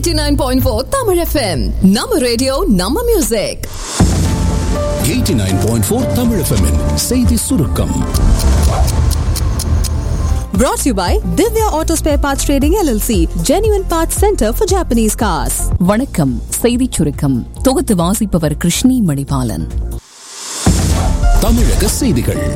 89.4 Tamil FM நம்ம radio நம்ம music 89.4 Tamil FM -இன் செய்தி சுருக்கம் brought to you by Divya Auto Spare Parts Trading LLC Genuine Parts Center for Japanese Cars வணக்கம் செய்திச் சுருக்கம் தொகுத்து வாசிப்பவர் கிருஷ்ணி மணிபாலன் தமிழக செய்திகள்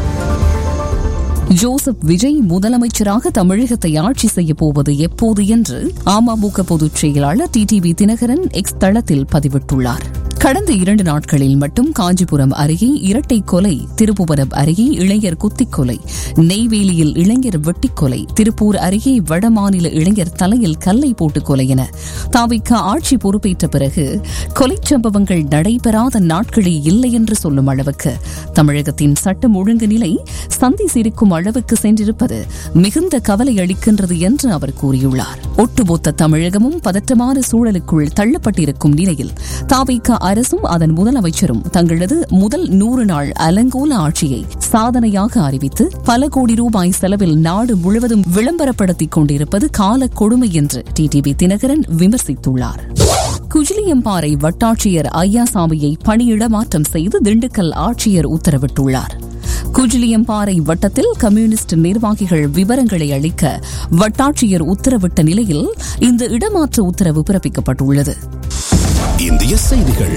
ஜோசப் விஜய் முதலமைச்சராக தமிழகத்தை ஆட்சி செய்யப் போவது எப்போது என்று அமமுக பொதுச் செயலாளர் டிடிவி தினகரன் எக்ஸ் தளத்தில் பதிவிட்டுள்ளார் கடந்த இரண்டு நாட்களில் மட்டும் காஞ்சிபுரம் அருகே இரட்டை கொலை திருப்புவனம் அருகே இளைஞர் குத்திக் கொலை நெய்வேலியில் இளைஞர் வெட்டிக் கொலை திருப்பூர் அருகே வடமாநில இளைஞர் தலையில் கல்லை போட்டு கொலை என தாவிக்க ஆட்சி பொறுப்பேற்ற பிறகு கொலைச் சம்பவங்கள் நடைபெறாத நாட்களே இல்லை என்று சொல்லும் அளவுக்கு தமிழகத்தின் சட்டம் ஒழுங்கு நிலை சந்தி சிரிக்கும் அளவுக்கு சென்றிருப்பது மிகுந்த கவலை அளிக்கின்றது என்று அவர் கூறியுள்ளார் ஒட்டுமொத்த தமிழகமும் பதற்றமான சூழலுக்குள் தள்ளப்பட்டிருக்கும் நிலையில் தாவிக அரசும் அதன் முதலமைச்சரும் தங்களது முதல் நூறு நாள் அலங்கோல ஆட்சியை சாதனையாக அறிவித்து பல கோடி ரூபாய் செலவில் நாடு முழுவதும் விளம்பரப்படுத்திக் கொண்டிருப்பது கால கொடுமை என்று டிடிவி தினகரன் விமர்சித்துள்ளார் குஜிலியம்பாறை வட்டாட்சியர் ஐயாசாமியை பணியிட மாற்றம் செய்து திண்டுக்கல் ஆட்சியர் உத்தரவிட்டுள்ளார் குஜிலியம்பாறை வட்டத்தில் கம்யூனிஸ்ட் நிர்வாகிகள் விவரங்களை அளிக்க வட்டாட்சியர் உத்தரவிட்ட நிலையில் இந்த இடமாற்ற உத்தரவு பிறப்பிக்கப்பட்டுள்ளது இந்திய செய்திகள்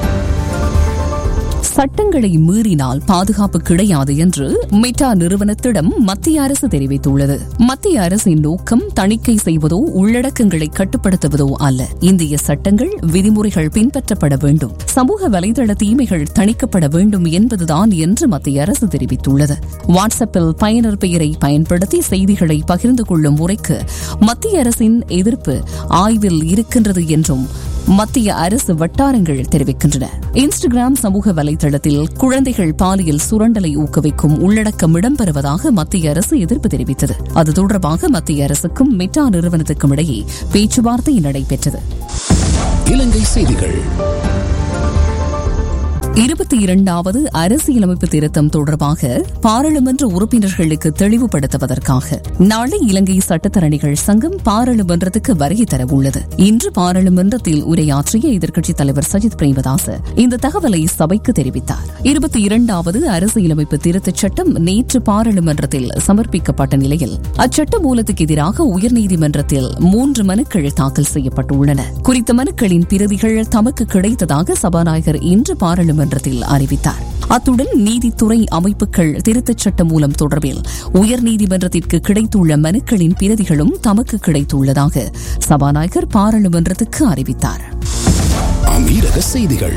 சட்டங்களை மீறினால் பாதுகாப்பு கிடையாது என்று மெட்டா நிறுவனத்திடம் மத்திய அரசு தெரிவித்துள்ளது மத்திய அரசின் நோக்கம் தணிக்கை செய்வதோ உள்ளடக்கங்களை கட்டுப்படுத்துவதோ அல்ல இந்திய சட்டங்கள் விதிமுறைகள் பின்பற்றப்பட வேண்டும் சமூக வலைதள தீமைகள் தணிக்கப்பட வேண்டும் என்பதுதான் என்று மத்திய அரசு தெரிவித்துள்ளது வாட்ஸ்அப்பில் பயனர் பெயரை பயன்படுத்தி செய்திகளை பகிர்ந்து கொள்ளும் முறைக்கு மத்திய அரசின் எதிர்ப்பு ஆய்வில் இருக்கின்றது என்றும் மத்திய அரசு வட்டாரங்கள் தெரிவிக்கின்றன இன்ஸ்டாகிராம் சமூக வலைதளத்தில் குழந்தைகள் பாலியல் சுரண்டலை ஊக்குவிக்கும் உள்ளடக்கம் இடம்பெறுவதாக மத்திய அரசு எதிர்ப்பு தெரிவித்தது அது தொடர்பாக மத்திய அரசுக்கும் மெட்டா நிறுவனத்துக்கும் இடையே பேச்சுவார்த்தை நடைபெற்றது இலங்கை செய்திகள் இருபத்தி இரண்டாவது அரசியலமைப்பு திருத்தம் தொடர்பாக பாராளுமன்ற உறுப்பினர்களுக்கு தெளிவுபடுத்துவதற்காக நாளை இலங்கை சட்டத்தரணிகள் சங்கம் பாராளுமன்றத்துக்கு வருகை தரவுள்ளது இன்று பாராளுமன்றத்தில் உரையாற்றிய எதிர்க்கட்சித் தலைவர் சஜித் பிரேமதாச இந்த தகவலை சபைக்கு தெரிவித்தார் இருபத்தி இரண்டாவது அரசியலமைப்பு திருத்தச் சட்டம் நேற்று பாராளுமன்றத்தில் சமர்ப்பிக்கப்பட்ட நிலையில் அச்சட்ட மூலத்துக்கு எதிராக உயர்நீதிமன்றத்தில் மூன்று மனுக்கள் தாக்கல் செய்யப்பட்டுள்ளன குறித்த மனுக்களின் பிரதிகள் தமக்கு கிடைத்ததாக சபாநாயகர் இன்று பாராளுமன்ற நீதிமன்றத்தில் அறிவித்தார் அத்துடன் நீதித்துறை அமைப்புகள் திருத்தச் சட்ட மூலம் தொடர்பில் உயர்நீதிமன்றத்திற்கு கிடைத்துள்ள மனுக்களின் பிரதிகளும் தமக்கு கிடைத்துள்ளதாக சபாநாயகர் பாராளுமன்றத்துக்கு அறிவித்தார் அமீரக செய்திகள்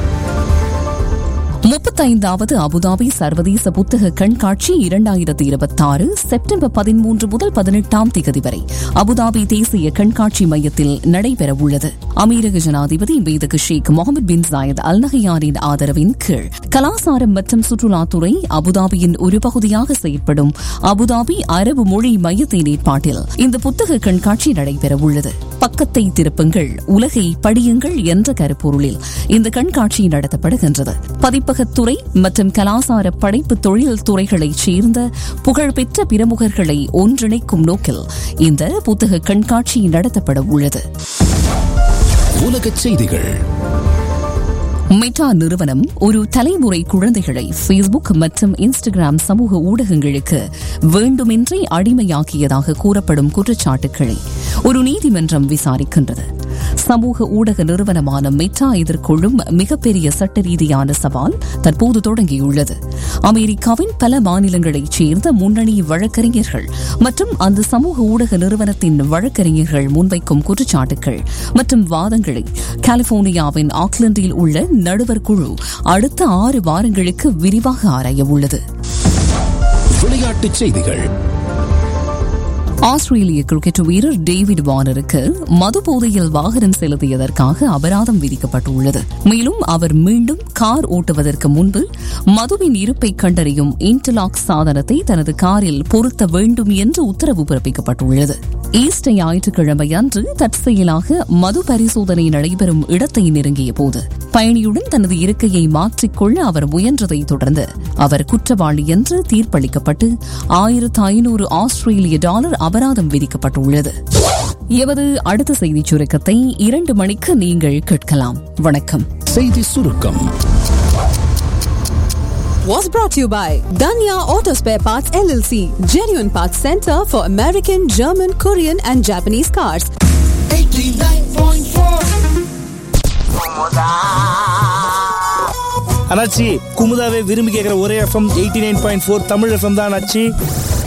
முப்பத்தைந்தாவது அபுதாபி சர்வதேச புத்தக கண்காட்சி இரண்டாயிரத்தி இருபத்தாறு செப்டம்பர் பதிமூன்று முதல் பதினெட்டாம் தேதி வரை அபுதாபி தேசிய கண்காட்சி மையத்தில் நடைபெறவுள்ளது அமீரக ஜனாதிபதி மேதகு ஷேக் முகமது பின் ஜாயத் அல் நஹியாரின் ஆதரவின் கீழ் கலாசாரம் மற்றும் சுற்றுலாத்துறை அபுதாபியின் ஒரு பகுதியாக செயற்படும் அபுதாபி அரபு மொழி மையத்தின் ஏற்பாட்டில் இந்த புத்தக கண்காட்சி நடைபெறவுள்ளது பக்கத்தை திருப்புங்கள் உலகை படியுங்கள் என்ற கருப்பொருளில் இந்த கண்காட்சி நடத்தப்படுகின்றது பதிப்பகத்துறை மற்றும் கலாசார படைப்பு தொழில் துறைகளைச் சேர்ந்த புகழ்பெற்ற பிரமுகர்களை ஒன்றிணைக்கும் நோக்கில் இந்த புத்தக கண்காட்சி நடத்தப்பட உள்ளது உலகச் செய்திகள் மெட்டா நிறுவனம் ஒரு தலைமுறை குழந்தைகளை ஃபேஸ்புக் மற்றும் இன்ஸ்டாகிராம் சமூக ஊடகங்களுக்கு வேண்டுமென்றே அடிமையாக்கியதாக கூறப்படும் குற்றச்சாட்டுக்களை ஒரு நீதிமன்றம் விசாரிக்கின்றது சமூக ஊடக நிறுவனமான மெட்டா எதிர்கொள்ளும் மிகப்பெரிய சட்ட ரீதியான சவால் தற்போது தொடங்கியுள்ளது அமெரிக்காவின் பல மாநிலங்களைச் சேர்ந்த முன்னணி வழக்கறிஞர்கள் மற்றும் அந்த சமூக ஊடக நிறுவனத்தின் வழக்கறிஞர்கள் முன்வைக்கும் குற்றச்சாட்டுகள் மற்றும் வாதங்களை கலிபோர்னியாவின் ஆக்லாந்தில் உள்ள நடுவர் குழு அடுத்த ஆறு வாரங்களுக்கு விரிவாக ஆராய உள்ளது விளையாட்டுச் செய்திகள் ஆஸ்திரேலிய கிரிக்கெட் வீரர் டேவிட் வார்னருக்கு மது போதையில் வாகனம் செலுத்தியதற்காக அபராதம் விதிக்கப்பட்டுள்ளது மேலும் அவர் மீண்டும் கார் ஓட்டுவதற்கு முன்பு மதுவின் இருப்பை கண்டறியும் இன்டர்லாக் சாதனத்தை தனது காரில் பொருத்த வேண்டும் என்று உத்தரவு பிறப்பிக்கப்பட்டுள்ளது ஈஸ்டர் ஞாயிற்றுக்கிழமை அன்று தற்செயலாக மது பரிசோதனை நடைபெறும் இடத்தை நெருங்கிய போது பயணியுடன் தனது இருக்கையை மாற்றிக்கொள்ள அவர் முயன்றதை தொடர்ந்து அவர் குற்றவாளி என்று தீர்ப்பளிக்கப்பட்டு ஆயிரத்து ஐநூறு ஆஸ்திரேலிய டாலர் அபராதம் விதிக்கப்பட்டுள்ளது எமது அடுத்த செய்திச் சுருக்கத்தை இரண்டு மணிக்கு நீங்கள் கேட்கலாம் வணக்கம் செய்தி சுருக்கம் Was brought to you by Danya Auto Spare Parts LLC, genuine parts center for American, German, Korean, and Japanese cars. அண்ணாச்சி குமுதாவே விரும்பி கேட்குற ஒரே FM eighty nine point four Tamil FM தான் அண்ணாச்சி